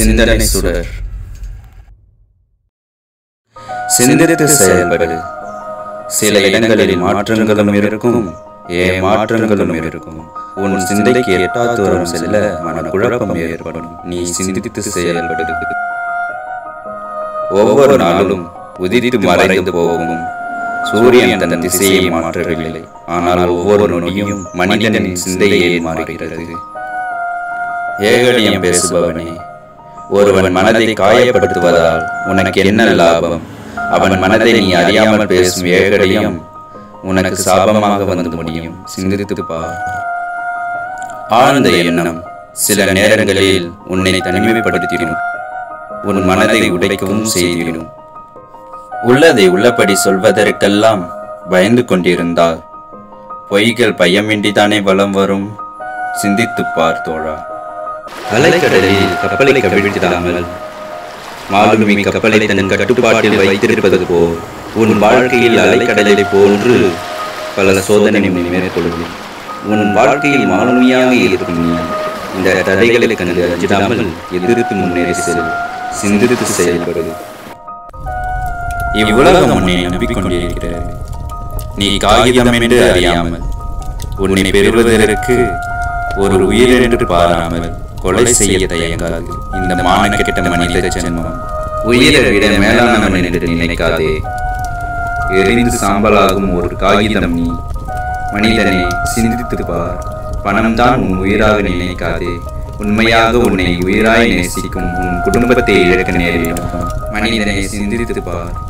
சிந்தனை சுடர் சிந்தித்து செயல்படு சில இடங்களில் மாற்றங்களும் இருக்கும் ஏமாற்றங்களும் இருக்கும் உன் சிந்தைக்கு எட்டா தூரம் செல்ல மனக்குழப்பம் ஏற்படும் நீ சிந்தித்து செயல்படு ஒவ்வொரு நாளும் உதித்து மறைந்து போகும் சூரியன் தன் திசையை மாற்றவில்லை ஆனால் ஒவ்வொரு நொடியும் மனிதனின் சிந்தையே மாறுகிறது ஏகலியம் பேசுபவனே ஒருவன் மனதை காயப்படுத்துவதால் உனக்கு என்ன லாபம் அவன் மனதை நீ அறியாமல் பேசும் ஏகலியம் உனக்கு சாபமாக வந்து முடியும் சிந்தித்து பார் ஆழ்ந்த எண்ணம் சில நேரங்களில் உன்னை தனிமைப்படுத்திடும் உன் மனதை உடைக்கவும் செய்திடும் உள்ளதை உள்ளபடி சொல்வதற்கெல்லாம் பயந்து கொண்டிருந்தால் பொய்கள் பயமின்றிதானே வலம் வரும் சிந்தித்துப் பார் தோழா அலைக்கடலில் கப்பலை கவிழ்த்திடாமல் மாலுமி கப்பலை தன் கட்டுப்பாட்டில் வைத்திருப்பது போல் உன் வாழ்க்கையில் அலைக்கடலை போன்று பல சோதனை நீ மேற்கொள்ளும் உன் வாழ்க்கையில் மாலுமியாக இருக்கும் நீ இந்த தடைகளை கண்டு அஞ்சிடாமல் எதிர்த்து முன்னேறி செல் சிந்தித்து செயல்படு இவ்வுலகம் உன்னை நம்பிக்கொண்டிருக்கிறது நீ காகிதம் என்று அறியாமல் உன்னை பெறுவதற்கு ஒரு உயிர் என்று பாராமல் கொலை செய்ய தயங்காது இந்த மானக்கெட்ட மனித ஜென்மம் உயிரை விட மேலானவன் என்று நினைக்காதே எரிந்து சாம்பலாகும் ஒரு காகிதம் நீ மனிதனை சிந்தித்து பார் பணம்தான் உன் உயிராக நினைக்காதே உண்மையாக உன்னை உயிராய் நேசிக்கும் உன் குடும்பத்தை இழக்க நேரிடும் மனிதனை சிந்தித்து பார்